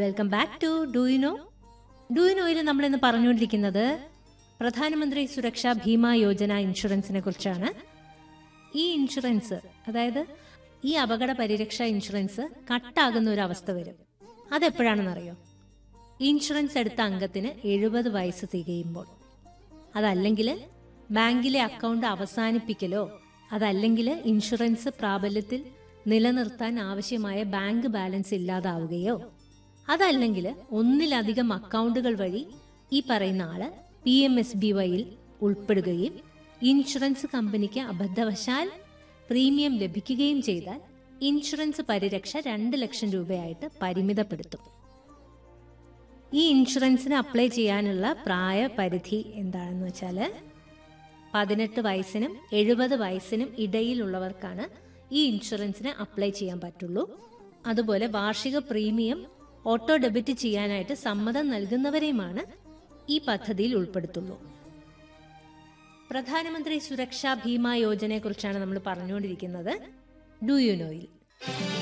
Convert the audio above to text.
welcome back to do you know do you നോയിൽ നമ്മൾ ഇന്ന് പറഞ്ഞുകൊണ്ടിരിക്കുന്നത് പ്രധാനമന്ത്രി സുരക്ഷാ ഭീമ യോജന ഇൻഷുറൻസിനെ കുറിച്ചാണ് ഈ ഇൻഷുറൻസ് അതായത് ഈ അപകട പരിരക്ഷ ഇൻഷുറൻസ് കട്ടാകുന്ന ഒരു അവസ്ഥ വരും അതെപ്പോഴാണെന്നറിയോ ഇൻഷുറൻസ് എടുത്ത അംഗത്തിന് എഴുപത് വയസ്സ് തികയുമ്പോൾ അതല്ലെങ്കിൽ ബാങ്കിലെ അക്കൗണ്ട് അവസാനിപ്പിക്കലോ അതല്ലെങ്കിൽ ഇൻഷുറൻസ് പ്രാബല്യത്തിൽ നിലനിർത്താൻ ആവശ്യമായ ബാങ്ക് ബാലൻസ് ഇല്ലാതാവുകയോ അതല്ലെങ്കിൽ ഒന്നിലധികം അക്കൗണ്ടുകൾ വഴി ഈ പറയുന്ന ആള് പി എം എസ് ബി വൈയിൽ ഉൾപ്പെടുകയും ഇൻഷുറൻസ് കമ്പനിക്ക് അബദ്ധവശാൽ പ്രീമിയം ലഭിക്കുകയും ചെയ്താൽ ഇൻഷുറൻസ് പരിരക്ഷ രണ്ട് ലക്ഷം രൂപയായിട്ട് പരിമിതപ്പെടുത്തും ഈ ഇൻഷുറൻസിന് അപ്ലൈ ചെയ്യാനുള്ള പ്രായപരിധി എന്താണെന്ന് വെച്ചാൽ പതിനെട്ട് വയസ്സിനും എഴുപത് വയസ്സിനും ഇടയിലുള്ളവർക്കാണ് ഈ ഇൻഷുറൻസിന് അപ്ലൈ ചെയ്യാൻ പറ്റുള്ളൂ അതുപോലെ വാർഷിക പ്രീമിയം ഓട്ടോ ഡെബിറ്റ് ചെയ്യാനായിട്ട് സമ്മതം നൽകുന്നവരെയുമാണ് ഈ പദ്ധതിയിൽ ഉൾപ്പെടുത്തുള്ളൂ പ്രധാനമന്ത്രി സുരക്ഷാ ഭീമ യോജനയെക്കുറിച്ചാണ് നമ്മൾ പറഞ്ഞുകൊണ്ടിരിക്കുന്നത് ഡു യു നോയിൽ